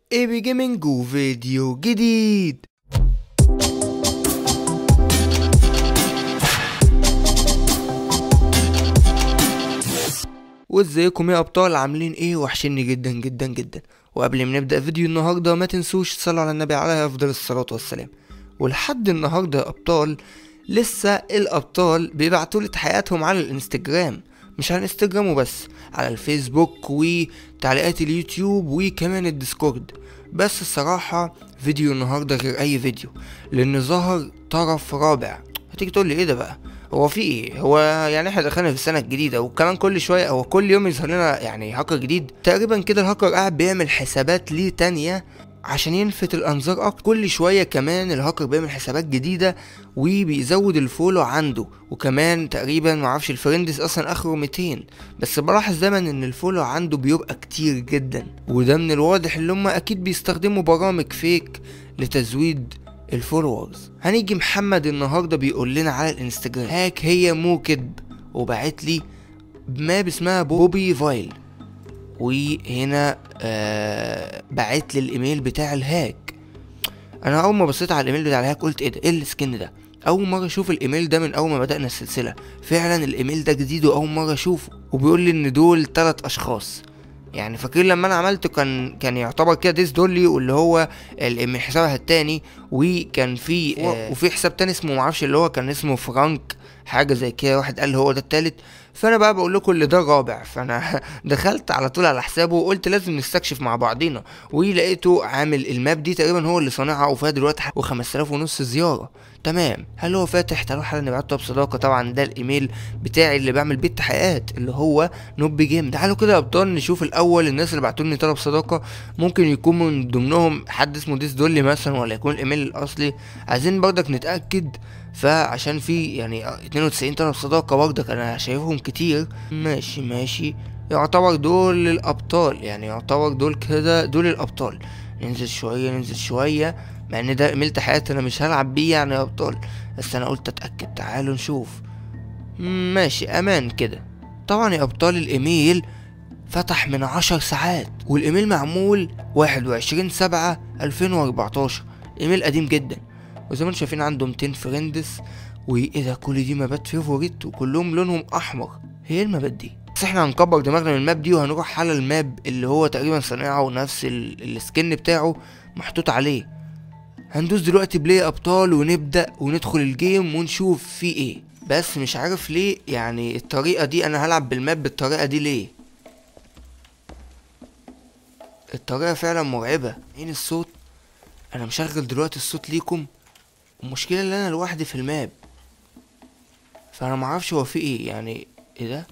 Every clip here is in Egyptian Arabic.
اي بي جيمنج وفيديو جديد وازيكم يا ابطال عاملين ايه وحشني جدا جدا جدا وقبل ما نبدا فيديو النهارده ما تنسوش تصلوا على النبي عليه افضل الصلاه والسلام ولحد النهارده يا ابطال لسه الابطال بيبعتوا لي تحقيقاتهم على الانستجرام مش على الانستجرام وبس على الفيسبوك وتعليقات اليوتيوب وكمان الديسكورد بس الصراحة فيديو النهاردة غير أي فيديو لأن ظهر طرف رابع هتيجي تقول لي ايه ده بقى هو في ايه هو يعني احنا دخلنا في السنه الجديده وكمان كل شويه هو كل يوم يظهر لنا يعني هاكر جديد تقريبا كده الهاكر قاعد بيعمل حسابات ليه تانية عشان يلفت الانظار اكتر كل شويه كمان الهاكر بيعمل حسابات جديده وبيزود الفولو عنده وكمان تقريبا معرفش الفريندز اصلا اخره 200 بس بلاحظ دايما ان الفولو عنده بيبقى كتير جدا وده من الواضح ان هم اكيد بيستخدموا برامج فيك لتزويد الفولورز هنيجي محمد النهارده بيقول لنا على الانستجرام هاك هي مو كدب وبعت لي ماب اسمها بوبي فايل وهنا آه بعت لي الايميل بتاع الهاك انا اول ما بصيت على الايميل بتاع الهاك قلت ايه ده ايه السكن ده اول مره اشوف الايميل ده من اول ما بدانا السلسله فعلا الايميل ده جديد واول مره اشوفه وبيقول لي ان دول ثلاث اشخاص يعني فاكرين لما انا عملته كان كان يعتبر كده ديس دولي واللي هو ال- حسابها التاني وكان في آه وفي حساب تاني اسمه معرفش اللي هو كان اسمه فرانك حاجه زي كده واحد قال هو ده التالت فانا بقى بقول لكم اللي ده الرابع فانا دخلت على طول على حسابه وقلت لازم نستكشف مع بعضينا ولقيته عامل الماب دي تقريبا هو اللي صانعها وفيها دلوقتي حق- و5000 ونص زياره تمام هل هو فاتح تعالوا حالا نبعته بصداقه طبعا ده الايميل بتاعي اللي بعمل بيه التحقيقات اللي هو نوب جيم تعالوا كده يا ابطال نشوف الاول الناس اللي بعتوا لي طلب صداقه ممكن يكون من ضمنهم حد اسمه ديس دولي مثلا ولا يكون الايميل الاصلي عايزين برضك نتاكد فعشان في يعني 92 طلب صداقه برضك انا شايفهم كتير ماشي ماشي يعتبر دول الابطال يعني يعتبر دول كده دول الابطال ننزل شويه ننزل شويه مع ان ده ايميل تحياتي انا مش هلعب بيه يعني يا ابطال بس انا قلت اتاكد تعالوا نشوف ماشي امان كده طبعا يا ابطال الايميل فتح من عشر ساعات والايميل معمول واحد وعشرين سبعة الفين واربعتاشر ايميل قديم جدا وزي ما انتم شايفين عنده 200 فريندس وايه ده كل دي مابات فيفوريت وكلهم لونهم احمر هي إيه المابات دي بس احنا هنكبر دماغنا من الماب دي وهنروح على الماب اللي هو تقريبا صانعه ونفس ال- السكن بتاعه محطوط عليه هندوس دلوقتي بلاي ابطال ونبدا وندخل الجيم ونشوف فيه ايه بس مش عارف ليه يعني الطريقه دي انا هلعب بالماب بالطريقه دي ليه الطريقه فعلا مرعبه عين الصوت انا مشغل دلوقتي الصوت ليكم المشكله ان انا لوحدي في الماب فانا معرفش هو في ايه يعني ايه ده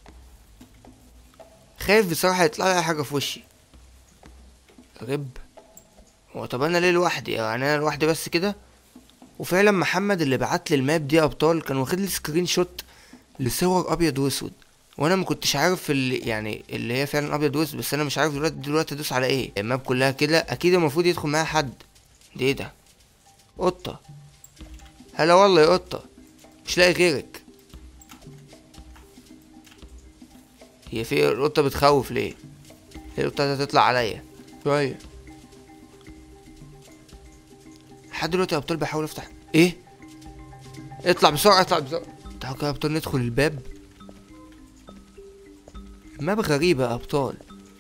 خايف بصراحه يطلع لي أي حاجه في وشي رب هو طب انا ليه لوحدي يعني انا لوحدي بس كده وفعلا محمد اللي بعت لي الماب دي يا ابطال كان واخد لي سكرين شوت لصور ابيض واسود وانا ما كنتش عارف اللي يعني اللي هي فعلا ابيض واسود بس انا مش عارف دلوقتي دلوقتي ادوس على ايه الماب كلها كده اكيد المفروض يدخل معايا حد ده ايه ده قطه هلا والله يا قطه مش لاقي غيرك هي في إيه؟ القطه بتخوف ليه هي القطه هتطلع عليا شويه لحد دلوقتي يا ابطال بحاول افتح ايه اطلع بسرعه اطلع بسرعه تعالوا كده يا ابطال ندخل الباب ماب غريبة يا ابطال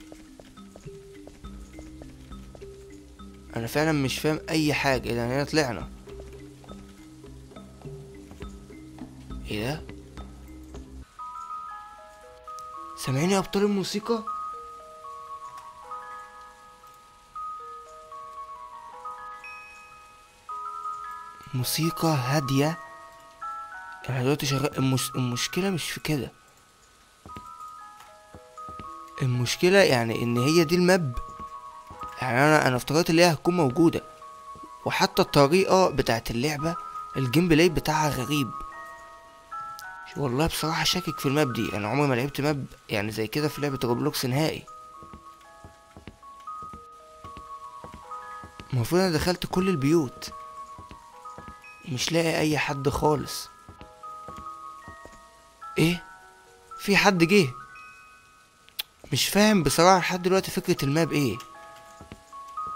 انا فعلا مش فاهم اي حاجة ايه ده هنا طلعنا ايه ده سامعين يا ابطال الموسيقى موسيقى هادية انا دلوقتي شغال المش... المشكلة مش في كده المشكلة يعني ان هي دي الماب يعني انا انا افتكرت اللي هي هتكون موجودة وحتى الطريقة بتاعت اللعبة الجيم بلاي بتاعها غريب والله بصراحة شاكك في الماب دي انا عمري ما لعبت ماب يعني زي كده في لعبة روبلوكس نهائي المفروض انا دخلت كل البيوت مش لاقي اي حد خالص ايه في حد جه مش فاهم بصراحة لحد دلوقتي فكرة الماب ايه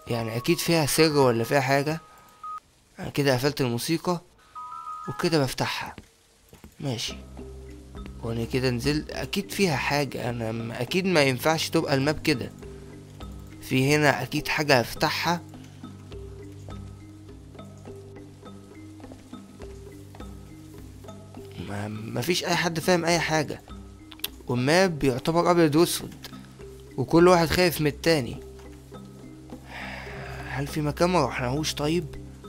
يعني اكيد فيها سر ولا فيها حاجة انا كده قفلت الموسيقى وكده بفتحها ماشي وانا كده نزلت اكيد فيها حاجة انا م- اكيد ما ينفعش تبقى الماب كده في هنا اكيد حاجة هفتحها ما مفيش اي حد فاهم اي حاجة والماب بيعتبر ابيض واسود وكل واحد خايف من التاني هل في مكان ما رحناهوش طيب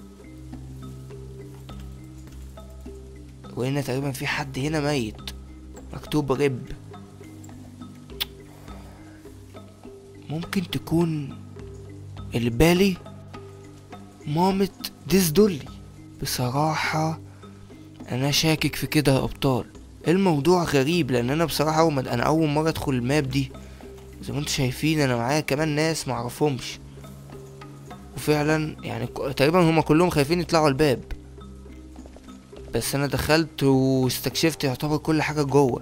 وهنا تقريبا في حد هنا ميت مكتوب رب ممكن تكون اللي بالي مامة ديس دولي بصراحة انا شاكك في كده يا ابطال الموضوع غريب لان انا بصراحة اول ما انا اول مرة ادخل الماب دي زي ما انتم شايفين انا معايا كمان ناس معرفهمش وفعلا يعني ك- تقريبا هما كلهم خايفين يطلعوا الباب بس انا دخلت واستكشفت يعتبر كل حاجة جوه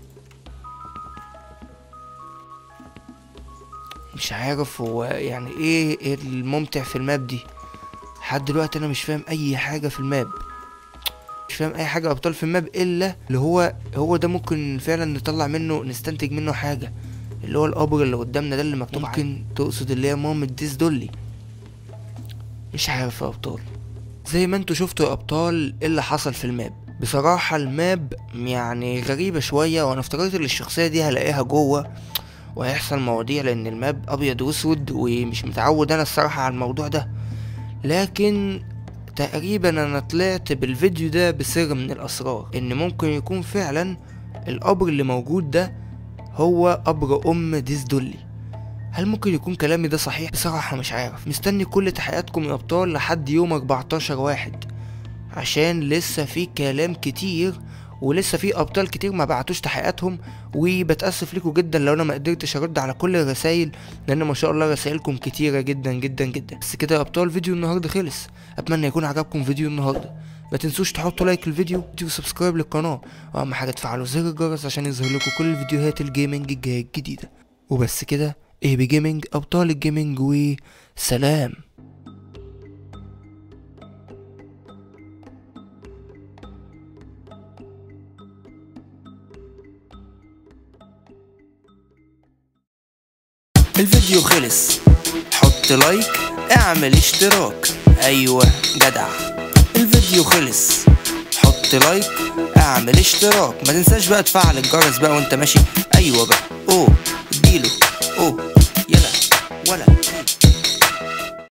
مش عارف هو يعني ايه إيه الممتع في الماب دي لحد دلوقتي انا مش فاهم اي حاجة في الماب مش فاهم اي حاجة ابطال في الماب الا اللي هو هو ده ممكن فعلا نطلع منه نستنتج منه حاجة اللي هو القبر اللي قدامنا ده اللي مكتوب ممكن تقصد اللي هي مامة ديس دولي مش عارف يا ابطال زي ما انتوا شفتوا يا ابطال ايه اللي حصل في الماب بصراحة الماب يعني غريبة شوية وانا افتكرت ان الشخصية دي هلاقيها جوه وهيحصل مواضيع لان الماب ابيض واسود ومش متعود انا الصراحة على الموضوع ده لكن تقريبا انا طلعت بالفيديو ده بسر من الاسرار ان ممكن يكون فعلا القبر اللي موجود ده هو قبر ام ديس دولي هل ممكن يكون كلامي ده صحيح بصراحة مش عارف مستني كل تحياتكم يا ابطال لحد يوم 14 واحد عشان لسه في كلام كتير ولسه في ابطال كتير ما بعتوش تحقيقاتهم وبتاسف لكم جدا لو انا ما قدرتش ارد على كل الرسايل لان ما شاء الله رسائلكم كتيره جدا جدا جدا بس كده يا ابطال فيديو النهارده خلص اتمنى يكون عجبكم فيديو النهارده ما تنسوش تحطوا لايك للفيديو وسبسكرايب للقناه واهم حاجه تفعلوا زر الجرس عشان يظهر لكم كل الفيديوهات الجيمنج الجايه الجديده وبس كده ايه بجيمنج ابطال الجيمنج وسلام الفيديو خلص حط لايك اعمل اشتراك ايوه جدع الفيديو خلص حط لايك اعمل اشتراك ما تنساش بقى تفعل الجرس بقى وانت ماشي ايوه بقى اوه اديله اوه